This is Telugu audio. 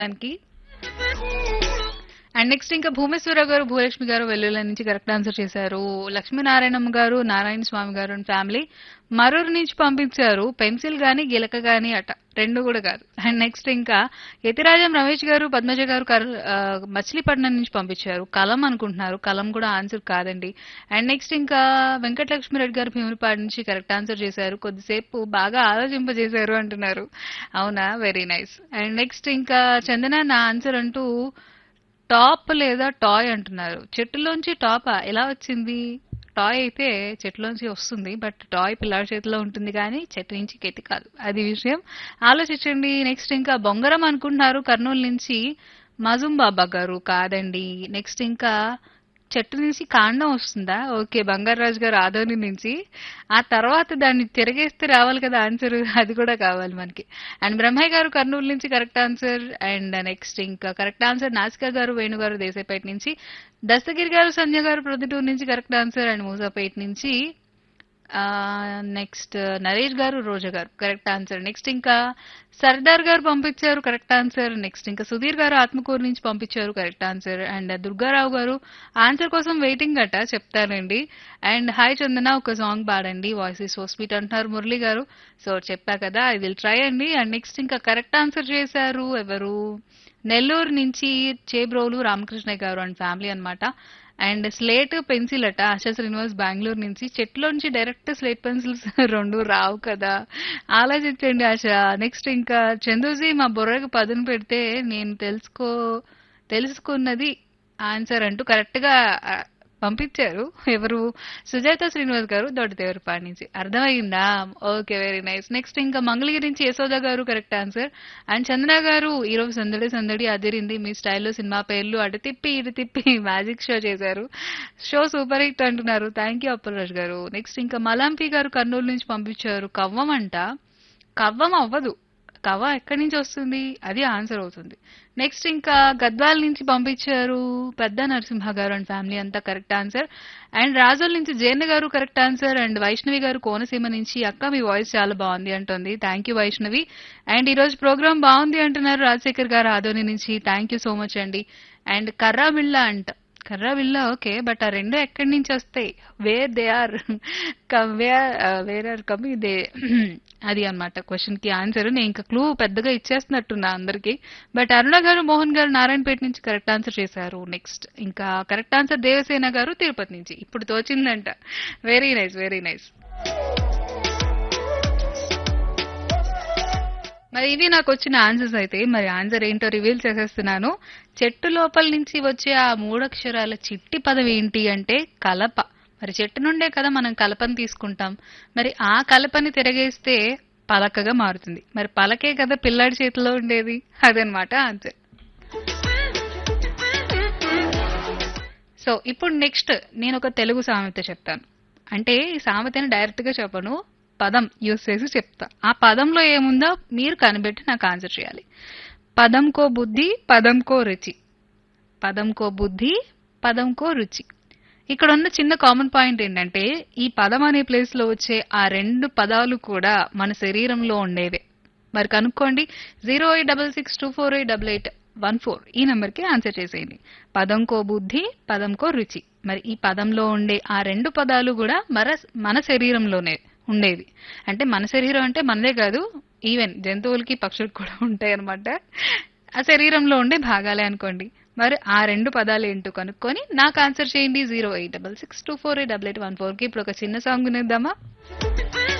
దానికి అండ్ నెక్స్ట్ ఇంకా భూమేశ్వర గారు భూలక్ష్మి గారు వెల్లుల నుంచి కరెక్ట్ ఆన్సర్ చేశారు లక్ష్మీనారాయణమ్మ గారు నారాయణ స్వామి గారు అండ్ ఫ్యామిలీ మరూరు నుంచి పంపించారు పెన్సిల్ గాని గిలక గాని అట రెండు కూడా కాదు అండ్ నెక్స్ట్ ఇంకా యతిరాజం రమేష్ గారు పద్మజ గారు కర్- ఆ, మచిలీపట్నం నుంచి పంపించారు కలం అనుకుంటున్నారు కలం కూడా ఆన్సర్ కాదండి అండ్ నెక్స్ట్ ఇంకా వెంకటలక్ష్మిరెడ్డి గారు భీమునిపాడు నుంచి కరెక్ట్ ఆన్సర్ చేశారు కొద్దిసేపు బాగా ఆలోచింపజేశారు అంటున్నారు అవునా వెరీ నైస్ అండ్ నెక్స్ట్ ఇంకా చందన నా ఆన్సర్ అంటూ టాప్ లేదా టాయ్ అంటున్నారు చెట్టులోంచి టాపా ఎలా వచ్చింది టాయ్ అయితే చెట్టులోంచి వస్తుంది బట్ టాయ్ పిల్లాడి చేతిలో ఉంటుంది కానీ చెట్టు నుంచి కెత్తి కాదు అది విషయం ఆలోచించండి నెక్స్ట్ ఇంకా బొంగరం అనుకుంటున్నారు కర్నూలు నుంచి మజుం బాబా గారు కాదండి నెక్స్ట్ ఇంకా చెట్టు నుంచి కాండం వస్తుందా ఓకే బంగారాజు గారు ఆదోని నుంచి ఆ తర్వాత దాన్ని తిరగేస్తే రావాలి కదా ఆన్సర్ అది కూడా కావాలి మనకి అండ్ బ్రహ్మయ్య గారు కర్నూలు నుంచి కరెక్ట్ ఆన్సర్ అండ్ నెక్స్ట్ ఇంకా కరెక్ట్ ఆన్సర్ నాసికా గారు వేణు గారు దేశాపేట నుంచి దస్తగిరి గారు సంజయ్ గారు ప్రొద్దుటూరు నుంచి కరెక్ట్ ఆన్సర్ అండ్ మూసాపేట నుంచి నెక్స్ట్ నరేష్ గారు రోజా గారు కరెక్ట్ ఆన్సర్ నెక్స్ట్ ఇంకా సర్దార్ గారు పంపించారు కరెక్ట్ ఆన్సర్ నెక్స్ట్ ఇంకా సుధీర్ గారు ఆత్మకూరు నుంచి పంపించారు కరెక్ట్ ఆన్సర్ అండ్ దుర్గారావు గారు ఆన్సర్ కోసం వెయిటింగ్ అట చెప్తానండి అండ్ హాయ్ చందన ఒక సాంగ్ పాడండి వాయిస్ ఇస్ సో స్వీట్ అంటున్నారు మురళి గారు సో చెప్పా కదా ఐ విల్ ట్రై అండి అండ్ నెక్స్ట్ ఇంకా కరెక్ట్ ఆన్సర్ చేశారు ఎవరు నెల్లూరు నుంచి చేబ్రోలు రామకృష్ణ గారు అండ్ ఫ్యామిలీ అన్నమాట అండ్ స్లేట్ పెన్సిల్ అట ఆశా శ్రీనివాస్ బెంగళూరు నుంచి చెట్లోంచి డైరెక్ట్ స్లేట్ పెన్సిల్స్ రెండు రావు కదా ఆలోచించండి ఆశ నెక్స్ట్ ఇంకా చందుజీ మా బుర్రకు పదును పెడితే నేను తెలుసుకో తెలుసుకున్నది ఆన్సర్ అంటూ కరెక్ట్ గా ఆ, పంపించారు ఎవరు సుజాత శ్రీనివాస్ గారు దొడ్డదేవరపాటి నుంచి అర్థమైందా ఓకే వెరీ నైస్ నెక్స్ట్ ఇంకా మంగళగిరి నుంచి యశోద గారు కరెక్ట్ ఆన్సర్ అండ్ చందన గారు ఈ రోజు సందడి సందడి అదిరింది మీ స్టైల్లో సినిమా పేర్లు అటు తిప్పి ఇటు తిప్పి మ్యాజిక్ షో చేశారు షో సూపర్ హిట్ అంటున్నారు thank you Appalaraju garu next ఇంకా మలాంపి గారు కర్నూలు నుంచి పంపించారు కవ్వం అంట కవ్వం అవ్వదు కవ్వ ఎక్కడి నుంచి వస్తుంది అది ఆన్సర్ అవుతుంది నెక్స్ట్ ఇంకా గద్వాల నుంచి పంపించారు పెద్ద నరసింహ గారు అండ్ ఫ్యామిలీ అంతా కరెక్ట్ ఆన్సర్ అండ్ రాజోల్ నుంచి జయన్న గారు కరెక్ట్ ఆన్సర్ అండ్ వైష్ణవి గారు కోనసీమ నుంచి అక్క మీ వాయిస్ చాలా బాగుంది అంటుంది థ్యాంక్ యూ వైష్ణవి అండ్ ఈ రోజు ప్రోగ్రామ్ బాగుంది అంటున్నారు రాజశేఖర్ గారు ఆదోని నుంచి థ్యాంక్ యూ సో మచ్ అండి అండ్ కర్రా బిళ్ళ అంట కర్రా బిళ్ళ ఓకే బట్ ఆ రెండు ఎక్కడి నుంచి వస్తాయి where they are where where are come they అది అన్నమాట క్వశ్చన్ కి ఆన్సర్ నేను ఇంకా క్లూ పెద్దగా ఇచ్చేస్తున్నట్టున్నా అందరికి బట్ అరుణ గారు మోహన్ గారు నారాయణపేట నుంచి కరెక్ట్ ఆన్సర్ చేశారు నెక్స్ట్ ఇంకా కరెక్ట్ ఆన్సర్ దేవసేన గారు తిరుపతి నుంచి ఇప్పుడు తోచిందంట వెరీ నైస్ వెరీ నైస్ మరి ఇవి నాకు వచ్చిన ఆన్సర్స్ అయితే మరి ఆన్సర్ ఏంటో రివీల్ చేసేస్తున్నాను చెట్టు లోపల నుంచి వచ్చే ఆ మూడక్షరాల చిట్టి పదం ఏంటి అంటే కలప మరి చెట్టు నుండే కదా మనం కలపని తీసుకుంటాం మరి ఆ కలపని తిరగేస్తే పలకగా మారుతుంది మరి పలకే కదా పిల్లాడి చేతిలో ఉండేది అదనమాట ఆన్సర్ సో ఇప్పుడు నెక్స్ట్ నేను ఒక తెలుగు సామెత చెప్తాను అంటే ఈ సామెతని డైరెక్ట్ గా చెప్పను పదం యూస్ చేసి చెప్తా ఆ పదంలో ఏముందో మీరు కనిపెట్టి నాకు ఆన్సర్ చేయాలి పదంకో బుద్ధి పదంకో రుచి పదంకో బుద్ధి పదంకో రుచి ఇక్కడ ఉన్న చిన్న కామన్ పాయింట్ ఏంటంటే ఈ పదం అనే ప్లేస్ లో వచ్చే ఆ రెండు పదాలు కూడా మన శరీరంలో ఉండేవే మరి కనుక్కోండి zero eight double six two four eight double eight one four ఈ నెంబర్కి ఆన్సర్ చేసేయండి పదంకో బుద్ధి పదంకో రుచి మరి ఈ పదంలో ఉండే ఆ రెండు పదాలు కూడా మన మన శరీరంలోనే ఉండేవి అంటే మన శరీరం అంటే మనదే కాదు ఈవెన్ జంతువులకి పక్షులకు కూడా ఉంటాయి అనమాట ఆ శరీరంలో ఉండే భాగాలే అనుకోండి మరి ఆ రెండు పదాలు ఏంటో కనుక్కొని నాకు ఆన్సర్ చేయండి zero eight double six two four eight double eight one four కి ఇప్పుడు ఒక చిన్న సాంగ్ వినేద్దామా